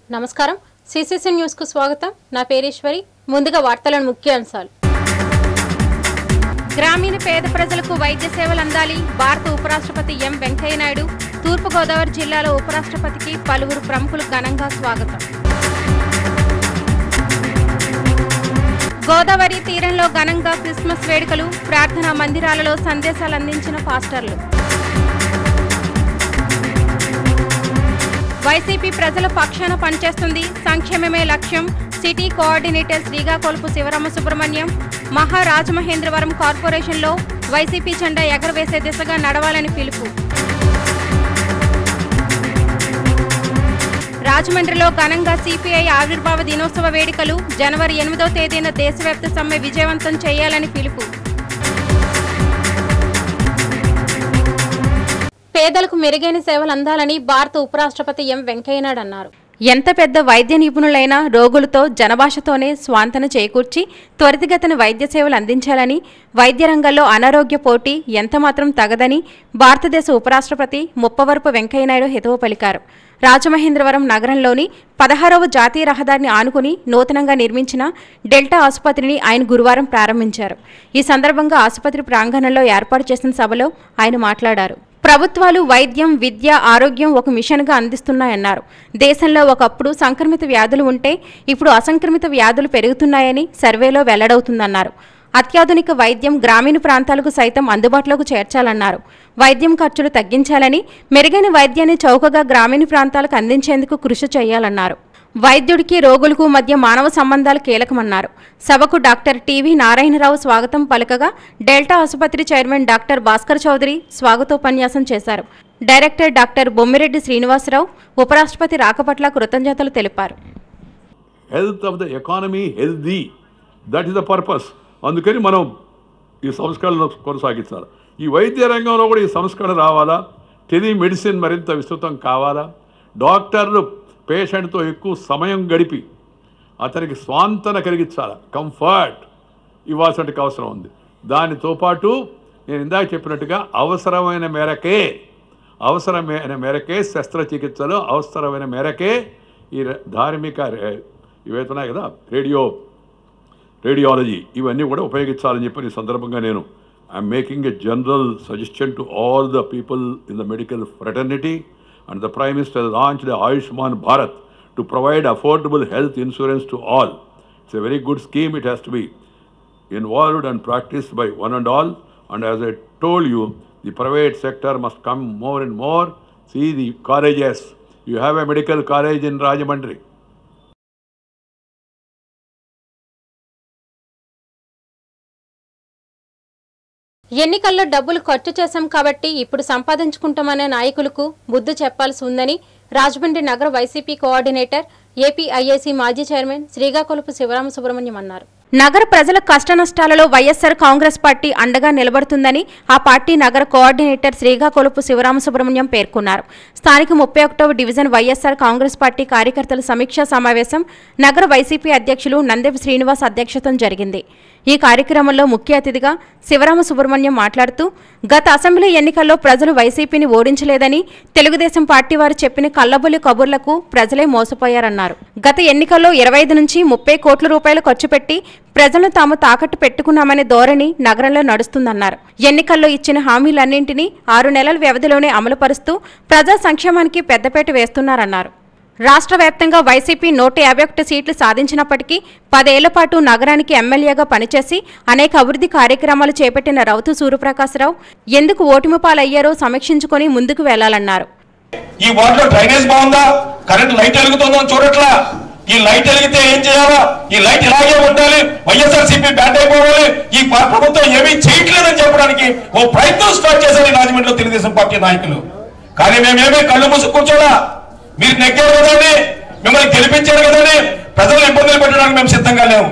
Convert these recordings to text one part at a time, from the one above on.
నమస్కారం CCC news కు స్వాగతం నా పేరేశ్వరి ముందుగా వార్తలను ముఖ్యాంశాలు గ్రామీణ పేద ప్రజలకు వైద్య సేవలు అందాలి భారత ఉపరాష్ట్రపతి ఎం వెంకయ్యనాయుడు తూర్పుగోదావరి జిల్లాలో ఉపరాష్ట్రపతికి పలువురు ప్రముఖులు ఘనంగా స్వాగతం గోదావరి తీరంలో ఘనంగా క్రిస్మస్ వేడుకలు ప్రార్థనా మందిరాలలో సందేశాలు అందించిన పాస్టర్లు వైసీపీ ప్రజల పక్షాన పనిచేస్తుంది సంక్షేమమే లక్ష్యం సిటీ కోఆర్డినేటర్ శ్రీకాకుళపు శివరామ సుబ్రహ్మణ్యం మహారాజమహేంద్రవరం కార్పొరేషన్లో వైసీపీ జెండా ఎగరవేసే దిశగా నడవాలని పిలుపు రాజమండ్రిలో ఘనంగా సిపిఐ ఆవిర్భావ దినోత్సవ వేడుకలు జనవరి ఎనిమిదో తేదీన దేశవ్యాప్త సమ్మె విజయవంతం చేయాలని పిలుపు పేదలకు మెరుగైన సేవలు అందాలని భారత ఉపరాష్ట్రపతి ఎం వెంకయ్యనాయుడు అన్నారు ఎంత పెద్ద వైద్య నిపుణులైనా రోగులతో జనభాషతోనే స్వాంతన చేకూర్చి త్వరితగతిన వైద్య సేవలు అందించాలని వైద్య రంగంలో అనారోగ్య పోటీ ఎంతమాత్రం తగదని భారతదేశ ఉపరాష్ట్రపతి ముప్పవరపు వెంకయ్యనాయుడు హితవు పలికారు రాజమహేంద్రవరం నగరంలోని పదహారవ జాతీయ రహదారిని ఆనుకుని నూతనంగా నిర్మించిన డెల్టా ఆసుపత్రిని ఆయన గురువారం ప్రారంభించారు ఈ సందర్భంగా ఆసుపత్రి ప్రాంగణంలో ఏర్పాటు చేసిన సభలో ఆయన మాట్లాడారు ప్రభుత్వాలు వైద్యం విద్య ఆరోగ్యం ఒక మిషన్గా అందిస్తున్నాయన్నారు దేశంలో ఒకప్పుడు సంక్రమిత వ్యాధులు ఉంటే ఇప్పుడు అసంక్రమిత వ్యాధులు పెరుగుతున్నాయని సర్వేలో వెల్లడవుతుందన్నారు అత్యాధునిక వైద్యం గ్రామీణ ప్రాంతాలకు సైతం అందుబాటులోకి చేర్చాలన్నారు వైద్యం ఖర్చులు తగ్గించాలని మెరుగైన వైద్యాన్ని చౌకగా గ్రామీణ ప్రాంతాలకు అందించేందుకు కృషి చేయాలన్నారు వైద్యుడికి రోగులకు మధ్య మానవ సంబంధాలు కీలకమన్నారు సభకు డాక్టర్ టీవీ నారాయణరావు స్వాగతం పలకగా డెల్టా ఆసుపత్రి చైర్మన్ డాక్టర్ భాస్కర్ చౌదరి స్వాగతోపన్యాసం చేశారు డైరెక్టర్ డాక్టర్ బొమ్మిరెడ్డి శ్రీనివాసరావు ఉపరాష్ట్రపతి రాక పట్ల కృతజ్ఞతలు తెలిపారు health of the economy healthy that is the purpose అందుకని మనం ఈ సంస్కరణలు కొనసాగించాలి ఈ వైద్య రంగంలో కూడా ఈ సంస్కరణ రావాలా టెలి మెడిసిన్ మరింత విస్తృతం కావాలా డాక్టర్లు పేషెంట్తో ఎక్కువ సమయం గడిపి అతనికి స్వాంతన కలిగించాలి కంఫర్ట్ ఇవ్వాల్సిన అవసరం ఉంది దానితో పాటు నేను ఇందాక చెప్పినట్టుగా అవసరమైన మేరకే అవసరమైన మేరకే శస్త్రచికిత్సలు అవసరమైన మేరకే ఈ ర- ధార్మిక రే- ఇవైతున్నాయి కదా రేడియో రేడియాలజీ ఇవన్నీ కూడా ఉపయోగించాలని చెప్పి ఈ సందర్భంగా నేను I'm making a general suggestion to all the people in the medical fraternity and the prime minister launch the Ayushman Bharat to provide affordable health insurance to all it's a very good scheme it has to be involved and practiced by one and all. And as I told you, the private sector must come more and more. See the colleges. You have a medical college in Rajamandri. ఎన్నికల్లో డబ్బులు ఖర్చు చేశాం కాబట్టి ఇప్పుడు సంపాదించుకుంటామనే నాయకులకు బుద్ధి చెప్పాల్సి ఉందని రాజమండ్రి నగర వైసీపీ కోఆర్డినేటర్ ఏపీఐఏసీ మాజీ చైర్మన్ శ్రీకాకుళపు శివరామ సుబ్రహ్మణ్యం అన్నారు నగర ప్రజల కష్టనష్టాలలో వైఎస్సార్ కాంగ్రెస్ పార్టీ అండగా నిలబడుతుందని ఆ పార్టీ నగర కోఆర్డినేటర్ శ్రీకాకుళపు శివరామ సుబ్రహ్మణ్యం పేర్కొన్నారు స్థానిక ముప్పై ఒకటవ డివిజన్ వైఎస్సార్ కాంగ్రెస్ పార్టీ కార్యకర్తల సమీక్షా సమావేశం నగర వైసీపీ అధ్యక్షులు నందెపు శ్రీనివాస్ అధ్యక్షతన జరిగింది ఈ కార్యక్రమంలో ముఖ్య అతిథిగా శివరామ సుబ్రహ్మణ్యం మాట్లాడుతూ గత అసెంబ్లీ ఎన్నికల్లో ప్రజలు వైసీపీని ఓడించలేదని తెలుగుదేశం పార్టీ వారు చెప్పిన కల్లబొల్లి కబుర్లకు ప్రజలే మోసపోయారన్నారు గత ఎన్నికల్లో ఇరవై ఐదు నుంచి ముప్పై కోట్ల రూపాయలు ఖర్చు పెట్టి ప్రజలను తాము తాకట్టు పెట్టుకున్నామనే ధోరణి నగరంలో నడుస్తుందన్నారు ఎన్నికల్లో ఇచ్చిన హామీలన్నింటినీ ఆరు నెలల వ్యవధిలోనే అమలుపరుస్తూ ప్రజా సంక్షేమానికి పెద్దపేట వేస్తున్నారన్నారు రాష్ట్ర వ్యాప్తంగా వైసీపీ నూట యాభై ఒకటి సీట్లు సాధించినప్పటికీ పదేళ్ల పాటు నగరానికి ఎమ్మెల్యేగా పనిచేసి అనేక అభివృద్ధి కార్యక్రమాలు చేపట్టిన రౌతు సూర్యప్రకాశరావు ఎందుకు ఓటమి పాలయ్యారో సమీక్షించుకొని ముందుకు వెళ్లాలన్నారు ఈ వార్డులో డ్రైనేజ్ బాగుందా కరెంట్ లైట్ వెలుగుతుందో అని చూడట్లా ఈ లైట్ వెలిగితే ఏం చేయాలా ఈ లైట్ ఇలాగే ఉండాలి వైఎస్ఆర్ సిపి బ్యాన్ అయిపోవాలి ఈ ప- ప్రభుత్వం ఏమీ చేయట్లేదని చెప్పడానికి ఓ ప్రయత్నం స్టార్ట్ చేశారు ఈ రాజమండ్రిలో తెలుగుదేశం పార్టీ నాయకులు కానీ మేమేమీ కళ్ళు మూసి కూర్చోలా మీరు నెగ్గారు కదండి మిమ్మల్ని గెలిపించారు కదండి ప్రజలు ఇబ్బందులు పెట్టడానికి మేము సిద్ధంగా లేము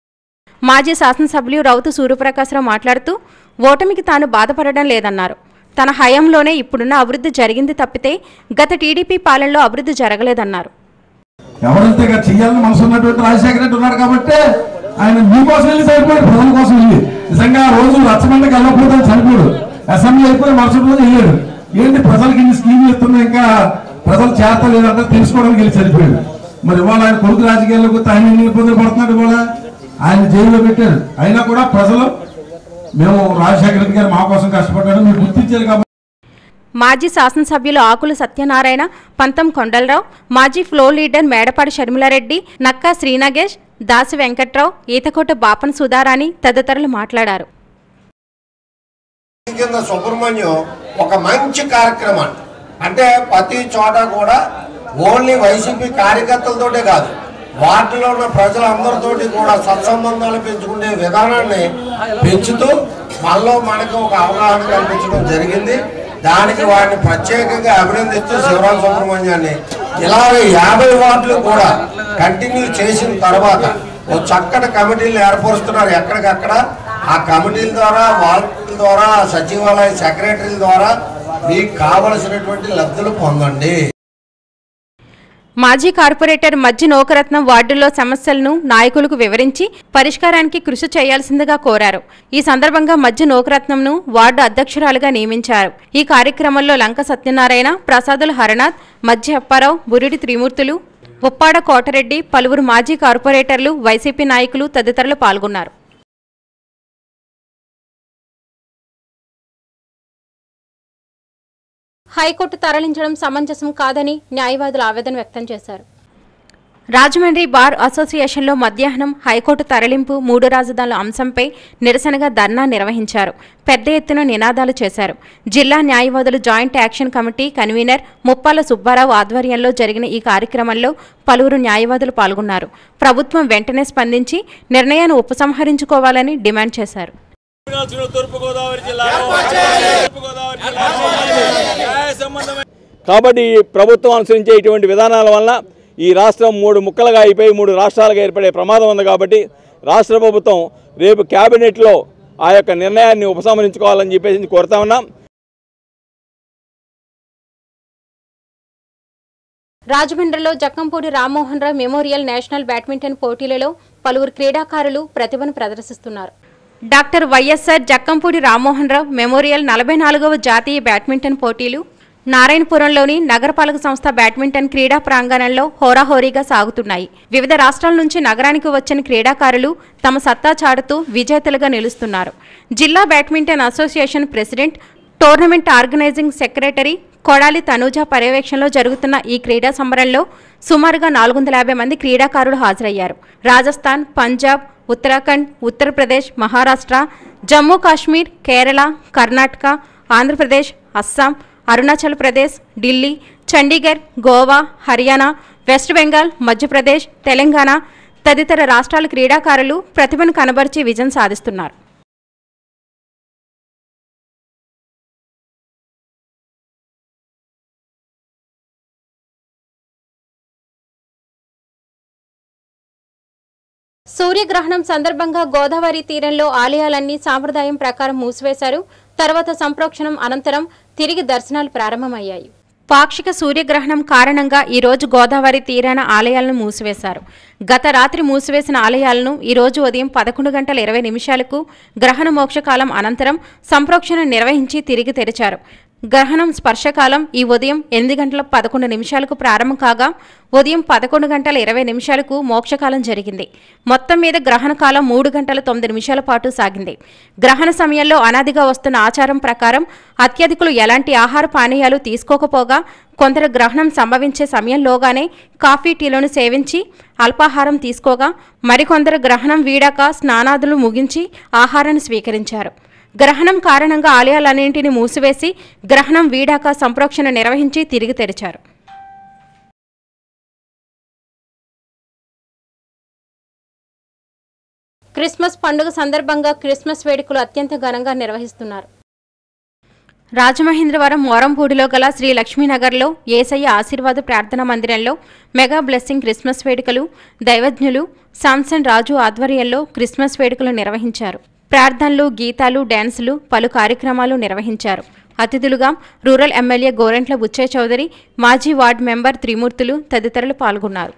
మాజీ శాసనసభ్యులు రౌతు సూర్యప్రకాశరావు మాట్లాడుతూ ఓటమికి తాను బాధపడడం లేదన్నారు తన హయాంలోనే ఇప్పుడున్న అభివృద్ధి జరిగింది తప్పితే గత టీడీపీ పాలనలో అభివృద్ధి జరగలేదన్నారు ఎవరైతే ఇక చెయ్యాలని మనసు ఉన్నటువంటి రాజశేఖర రెడ్డి ఉన్నారు కాబట్టి ఆయన మీకోసం వెళ్ళి సరిపోయాడు ప్రజల కోసం వెళ్ళి నిజంగా ఆ రోజు రచ్చబండకి వెళ్ళకపోతే ఆయన చనిపోయాడు అసెంబ్లీ అయిపోయి మరుసటి రోజు వెళ్ళాడు ఏంటి ప్రజలకి ఇన్ని స్కీములు ఇస్తున్నా ఇంకా ప్రజలు చేత లేదంటే తెలుసుకోవడానికి వెళ్ళి చనిపోయాడు మరి ఇవాళ ఆయన కొడుకు రాజకీయాల్లోకి వస్తే ఆయన ఎన్ని ఇబ్బందులు పడుతున్నాడు ఇవాళ ఆయన జైల్లో పెట్టారు అయినా కూడా ప్రజలు మేము రాజశేఖర రెడ్డి గారు మా కోసం కష్టపడ్డాడు మీరు గుర్తించారు కాబట్టి మాజీ శాసనసభ్యులు ఆకుల సత్యనారాయణ పంతం కొండలరావు మాజీ ఫ్లోర్ లీడర్ మేడపాటి షర్మిలారెడ్డి నక్కా శ్రీనాగేష్ దాసి వెంకట్రావు ఈతకోట బాపన సుధారాణి తదితరులు మాట్లాడారు కింద సుబ్రహ్మణ్యం ఒక మంచి కార్యక్రమాన్ని అంటే ప్రతి చోట కూడా ఓన్లీ వైసీపీ కార్యకర్తలతోటే కాదు వార్డులో ఉన్న ప్రజలందరితోటి కూడా సత్సంబంధాలు పెంచుకునే విధానాన్ని పెంచుతూ మనలో మనకు ఒక అవగాహన కల్పించడం జరిగింది దానికి వారిని ప్రత్యేకంగా అభినందిస్తూ శివరాం సుబ్రహ్మణ్యాన్ని ఇలాగే యాభై వార్డులు కూడా కంటిన్యూ చేసిన తర్వాత ఓ చక్కటి కమిటీలు ఏర్పరుస్తున్నారు ఎక్కడికక్కడ ఆ కమిటీల ద్వారా వాళ్ళ ద్వారా సచివాలయ సెక్రటరీల ద్వారా మీకు కావలసినటువంటి లబ్ధులు పొందండి మాజీ కార్పొరేటర్ మధ్య నోకరత్నం వార్డుల్లో సమస్యలను నాయకులకు వివరించి పరిష్కారానికి కృషి చేయాల్సిందిగా కోరారు ఈ సందర్భంగా మధ్య నోకరత్నంను వార్డు అధ్యక్షురాలుగా నియమించారు ఈ కార్యక్రమంలో లంక సత్యనారాయణ ప్రసాదుల హరనాథ్ మధ్య అప్పారావు బురిడి త్రిమూర్తులు ఉప్పాడ కోటరెడ్డి పలువురు మాజీ కార్పొరేటర్లు వైసీపీ నాయకులు తదితరులు పాల్గొన్నారు హైకోర్టు తరలించడం సమంజసం కాదని న్యాయవాదులు ఆవేదన వ్యక్తం చేశారు రాజమండ్రి బార్ అసోసియేషన్లో మధ్యాహ్నం హైకోర్టు తరలింపు మూడు రాజధానుల అంశంపై నిరసనగా ధర్నా నిర్వహించారు పెద్ద ఎత్తున నినాదాలు చేశారు జిల్లా న్యాయవాదులు joint action committee convener Muppala Subbarao ఆధ్వర్యంలో జరిగిన ఈ కార్యక్రమంలో పలువురు న్యాయవాదులు పాల్గొన్నారు ప్రభుత్వం వెంటనే స్పందించి నిర్ణయాన్ని ఉపసంహరించుకోవాలని డిమాండ్ చేశారు తూర్పుగోదావరి జిల్లా తూర్పుగోదావరి జిల్లా న్యాయ సంబంధమైన కాబట్టి ఈ ప్రభుత్వం అనుసరించే ఇటువంటి విధానాల వలన ఈ రాష్ట్రం మూడు ముక్కలుగా అయిపోయి మూడు రాష్ట్రాలుగా ఏర్పడే ప్రమాదం ఉంది కాబట్టి రాష్ట్ర ప్రభుత్వం రేపు కేబినెట్లో ఆ యొక్క నిర్ణయాన్ని ఉపసంహరించుకోవాలని చెప్పేసి కోరుతా ఉన్నాం రాజమండ్రిలో Jakkampudi Rammohan Rao memorial national badminton పోటీలలో పలువురు క్రీడాకారులు ప్రతిభను ప్రదర్శిస్తున్నారు doctor YSR Jakkampudi Rammohan Rao memorial నలభై నాలుగవ జాతీయ బ్యాడ్మింటన్ పోటీలు నారాయణపురంలోని నగరపాలక సంస్థ బ్యాడ్మింటన్ క్రీడా ప్రాంగణంలో హోరాహోరీగా సాగుతున్నాయి వివిధ రాష్ట్రాల నుంచి నగరానికి వచ్చిన క్రీడాకారులు తమ సత్తా చాటుతూ విజేతలుగా నిలుస్తున్నారు జిల్లా badminton association president tournament organising secretary Kodali Tanuja పర్యవేక్షణలో జరుగుతున్న ఈ క్రీడా సంబరంలో సుమారుగా నాలుగు వందల యాభై మంది క్రీడాకారులు హాజరయ్యారు రాజస్థాన్ పంజాబ్ ఉత్తరాఖండ్ ఉత్తరప్రదేశ్ మహారాష్ట్ర జమ్మూ కాశ్మీర్ కేరళ కర్ణాటక ఆంధ్రప్రదేశ్ అస్సాం అరుణాచల్ ప్రదేశ్ ఢిల్లీ చండీగఢ్ గోవా హర్యానా వెస్ట్ బెంగాల్ మధ్యప్రదేశ్ తెలంగాణ తదితర రాష్ట్రాల క్రీడాకారులు ప్రతిభను కనబరిచి విజయం సాధిస్తున్నారు సూర్యగ్రహణం సందర్భంగా గోదావరి తీరంలో ఆలయాలన్నీ సాంప్రదాయం ప్రకారం మూసివేశారు తర్వాత సంప్రోక్షణం అనంతరం తిరిగి దర్శనాలు ప్రారంభమయ్యాయి పాక్షిక సూర్యగ్రహణం కారణంగా ఈ రోజు గోదావరి తీరాన ఆలయాలను మూసివేశారు గత రాత్రి మూసివేసిన ఆలయాలను ఈ రోజు ఉదయం పదకొండు గంటల ఇరవై నిమిషాలకు గ్రహణ మోక్షకాలం అనంతరం సంప్రోక్షణ నిర్వహించి తిరిగి తెరిచారు గ్రహణం స్పర్శకాలం ఈ ఉదయం ఎనిమిది గంటల పదకొండు నిమిషాలకు ప్రారంభం కాగా ఉదయం పదకొండు గంటల ఇరవై నిమిషాలకు మోక్షకాలం జరిగింది మొత్తం మీద గ్రహణ కాలం మూడు గంటల తొమ్మిది నిమిషాల పాటు సాగింది గ్రహణ సమయంలో అనాదిగా వస్తున్న ఆచారం ప్రకారం అత్యధికులు ఎలాంటి ఆహార పానీయాలు తీసుకోకపోగా కొందరు గ్రహణం సంభవించే సమయంలోగానే కాఫీ టీలను సేవించి అల్పాహారం తీసుకోగా మరికొందరు గ్రహణం వీడాక స్నానాదులు ముగించి ఆహారాన్ని స్వీకరించారు గ్రహణం కారణంగా ఆలయాలన్నింటినీ మూసివేసి గ్రహణం వీడాక సంప్రోక్షణ నిర్వహించి తిరిగి తెరిచారు క్రిస్మస్ పండుగ సందర్భంగా క్రిస్మస్ వేడుకలు అత్యంత ఘనంగా నిర్వహిస్తున్నారు రాజమహేంద్రవరం మోరంపూడిలో గల శ్రీ లక్ష్మీనగర్లో ఏసయ్య ఆశీర్వాద ప్రార్థనా మందిరంలో మెగా బ్లెస్సింగ్ క్రిస్మస్ వేడుకలు దైవజ్ఞులు సామ్సన్ రాజు ఆధ్వర్యంలో క్రిస్మస్ వేడుకలు నిర్వహించారు ప్రార్థనలు గీతాలు డ్యాన్సులు పలు కార్యక్రమాలు నిర్వహించారు అతిథులుగా రూరల్ ఎమ్మెల్యే గోరెంట్ల బుచ్చయ్య చౌదరి మాజీ వార్డు మెంబర్ త్రిమూర్తులు తదితరులు పాల్గొన్నారు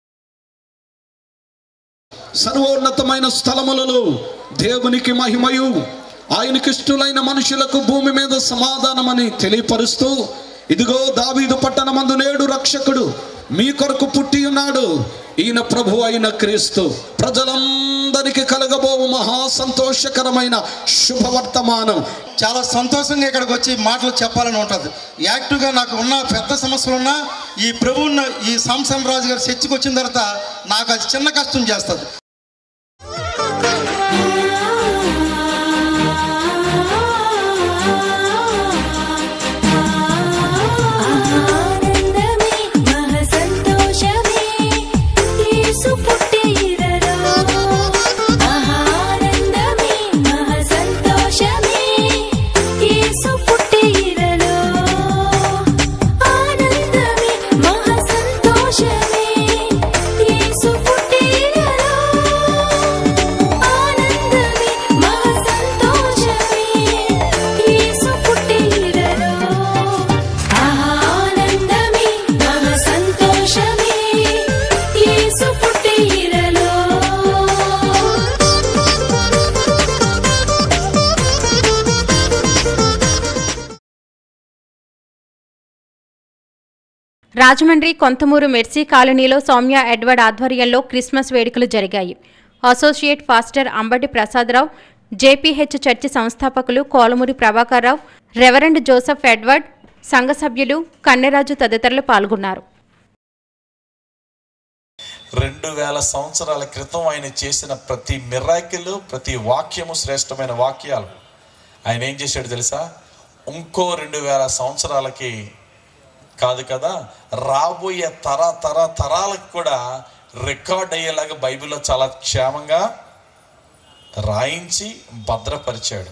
సర్వోన్నతమైన స్థలములలో దేవునికి మహిమయు ఆయనకిష్టులైన మనుషులకు భూమి మీద సమాధానమని తెలియపరుస్తూ ఇదిగో దావీదు పట్టణమందు నేడు రక్షకుడు మీ కొరకు పుట్టి ఉన్నాడు ఈయన ప్రభు అయిన క్రీస్తు ప్రజలందరికీ కలగబోవు మహా సంతోషకరమైన శుభవర్తమానం చాలా సంతోషంగా ఇక్కడికి వచ్చి మాటలు చెప్పాలని ఉంటుంది యాక్టివ్గా నాకు ఉన్న పెద్ద సమస్యలు ఉన్నా ఈ ప్రభువున్న ఈ సాంసన్ రాజు గారు చర్చికి వచ్చిన తర్వాత నాకు అది చిన్న కష్టం చేస్తుంది ఆనందమే మహా సంతోషమే యేసు పుట్టిరలో ఆనందమే మహా సంతోషమే యేసు పుట్టిరలో ఆనందమే మహా సంతోషమే యేసు పుట్టిరలో ఆనందమే మహా సంతోషమే యేసు పుట్టిరలో ఆనందమే మహా సంతోషమే యేసు పుట్టిరలో రాజమండ్రి కొంతమూరు మెర్సీ కాలనీలో సౌమ్య ఎడ్వర్డ్ ఆధ్వర్యంలో క్రిస్మస్ వేడుకలు జరిగాయి associate pastor Ambati Prasada Rao JPH church సంస్థాపకులు Kolamuri Prabhakar Rao reverend Joseph Edward సంఘ సభ్యులు కన్నెరాజు తదితరులు పాల్గొన్నారు రెండు వేల సంవత్సరాల క్రితం ఆయన చేసిన ప్రతి మిరాకిల్ ప్రతి వాక్యము శ్రేష్టమైన వాక్యాలు ఆయన ఏం చేశాడు తెలుసా ఇంకో రెండు వేల సంవత్సరాలకి కాదు కదా రాబోయే తర తర తరాలకు కూడా రికార్డ్ అయ్యేలాగా బైబిల్లో చాలా క్షేమంగా రాయించి భద్రపరిచాడు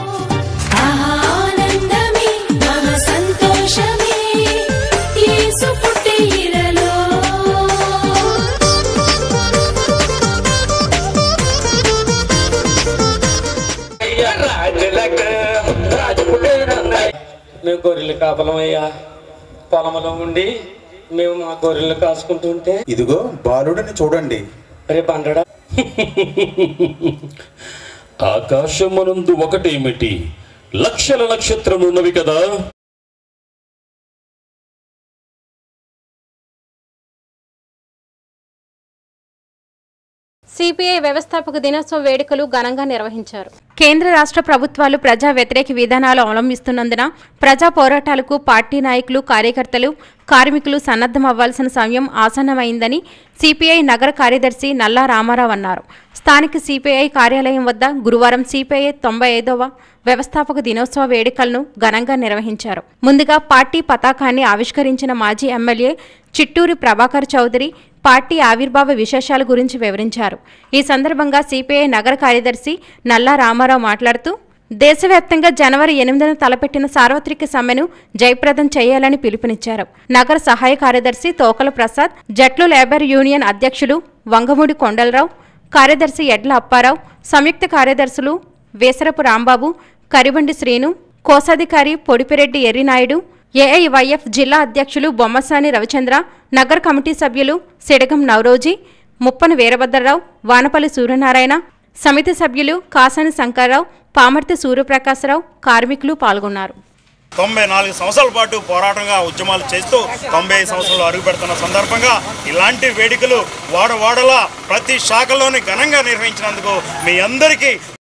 ఆనందమే మహా సంతోషమే యేసు పుట్టిరలో మేము గొర్రెలు కాపలమయ్యా పొలంలో ఉండి మేము మా గొర్రెలు కాసుకుంటూ ఉంటే ఇదిగో బాలుడిని చూడండి రేపు అంటాడా ఆకాశమునందు ఒకటేమిటి లక్షల నక్షత్రములు ఉన్నవి కదా సిపిఐ వ్యవస్థాపక దినోత్సవ వేడుకలు ఘనంగా నిర్వహించారు కేంద్ర రాష్ట్ర ప్రభుత్వాలు ప్రజా వ్యతిరేక విధానాలు అవలంబిస్తున్నందున ప్రజా పోరాటాలకు పార్టీ నాయకులు కార్యకర్తలు కార్మికులు సన్నద్ధం అవ్వాల్సిన సమయం ఆసన్నమైందని సిపిఐ నగర కార్యదర్శి నల్లా రామారావు అన్నారు స్థానిక సిపిఐ కార్యాలయం వద్ద గురువారం సిపిఐ తొంభై ఐదవ వ్యవస్థాపక దినోత్సవ వేడుకలను ఘనంగా నిర్వహించారు ముందుగా పార్టీ పతాకాన్ని ఆవిష్కరించిన మాజీ ఎమ్మెల్యే చిట్టూరి ప్రభాకర్ చౌదరి పార్టీ ఆవిర్భావ విశేషాల గురించి వివరించారు ఈ సందర్భంగా సిపిఐ నగర కార్యదర్శి నల్లా రామారావు మాట్లాడుతూ దేశవ్యాప్తంగా జనవరి ఎనిమిదిన తలపెట్టిన సార్వత్రిక సమ్మెను జయప్రదం చేయాలని పిలుపునిచ్చారు నగర సహాయ కార్యదర్శి తోకల ప్రసాద్ జట్లు లేబర్ యూనియన్ అధ్యక్షులు వంగమూడి కొండలరావు కార్యదర్శి ఎడ్ల అప్పారావు సంయుక్త కార్యదర్శులు వేసరపు రాంబాబు కరిబండి శ్రీను కోశాధికారి పొడిపిరెడ్డి ఎర్రినాయుడు ఏఐవైఎఫ్ జిల్లా అధ్యక్షులు బొమ్మసాని రవిచంద్ర నగర కమిటీ సభ్యులు సిడగం నవరోజీ ముప్పన వీరభద్రరావు వానపల్లి సూర్యనారాయణ సమితి సభ్యులు కాసాని శంకర్రావు పామర్తి సూర్యప్రకాశరావు కార్మికులు పాల్గొన్నారు తొంభై నాలుగు సంవత్సరాల పాటు పోరాటంగా ఉద్యమాలు చేస్తూ తొంభై ఐదు సంవత్సరాలు అడుగు పెడుతున్న సందర్భంగా ఇలాంటి వేడుకలు వాడవాడలా ప్రతి శాఖలోని ఘనంగా నిర్వహించినందుకు మీ అందరికీ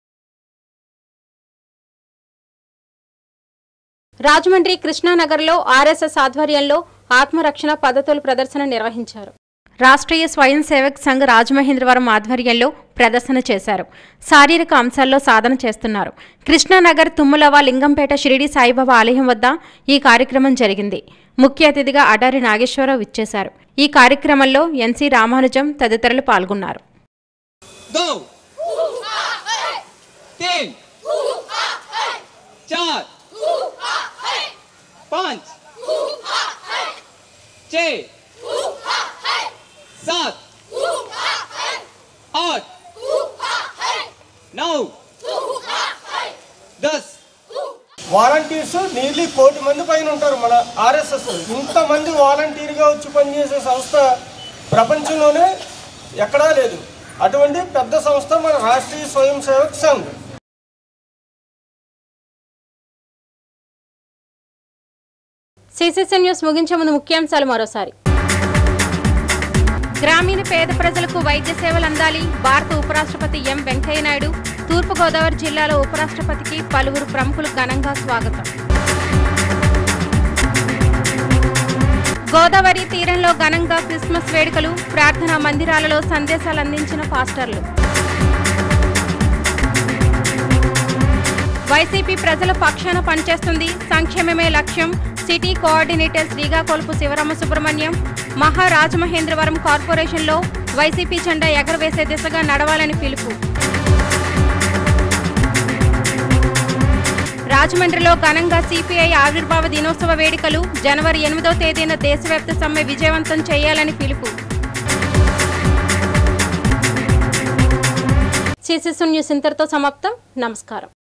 రాజమండ్రి కృష్ణానగర్లో ఆర్ఎస్ఎస్ ఆధ్వర్యంలో ఆత్మరక్షణ పద్ధతుల ప్రదర్శన నిర్వహించారు రాష్ట్రీయ స్వయం సేవక్ సంఘ్ రాజమహేంద్రవరం ఆధ్వర్యంలో ప్రదర్శన చేశారు శారీరక అంశాల్లో సాధన చేస్తున్నారు కృష్ణానగర్ తుమ్మలవ లింగంపేట షిరిడి సాయిబాబా ఆలయం వద్ద ఈ కార్యక్రమం జరిగింది ముఖ్య అతిథిగా అడారి నాగేశ్వరరావు ఇచ్చేశారు ఈ కార్యక్రమంలో ఎన్సీ రామానుజం తదితరులు పాల్గొన్నారు दो तीन चार पाँच छ सात आठ नौ दस వాలంటీర్స్ నియర్లీ కోటి మంది పైన ఉంటారు మన ఆర్ఎస్ఎస్ ఇంతమంది వాలంటీర్గా వచ్చి పనిచేసే సంస్థ ప్రపంచంలోనే ఎక్కడా లేదు అటువంటి పెద్ద సంస్థ మన రాష్ట్రీయ స్వయం సేవక్ సంఘ్ సిసిసి న్యూస్ ముగించే ముందు ముఖ్యాంశాలు మరోసారి గ్రామీణ పేద ప్రజలకు వైద్య సేవలు అందాలి భారత ఉపరాష్ట్రపతి ఎం వెంకయ్యనాయుడు తూర్పుగోదావరి జిల్లాలో ఉపరాష్ట్రపతికి పలువురు ప్రముఖులు ఘనంగా స్వాగతం గోదావరి తీరంలో ఘనంగా క్రిస్మస్ వేడుకలు ప్రార్థనా మందిరాలలో సందేశాలు అందించిన పాస్టర్లు వైసీపీ ప్రజల పక్షాన పనిచేస్తుంది సంక్షేమమే లక్ష్యం సిటీ కోఆర్డినేటర్ శ్రీకాకొలుపు శివరామ సుబ్రహ్మణ్యం మహారాజమహేంద్రవరం కార్పొరేషన్లో వైసీపీ జెండా ఎగరవేసే దిశగా నడవాలని పిలుపు రాజమండ్రిలో ఘనంగా సిపిఐ ఆవిర్భావ దినోత్సవ వేడుకలు జనవరి ఎనిమిదో తేదీన దేశవ్యాప్త సమ్మె విజయవంతం చేయాలని పిలుపు సిసిసు న్యూస్ ఇంతటితో సమాప్తం నమస్కారం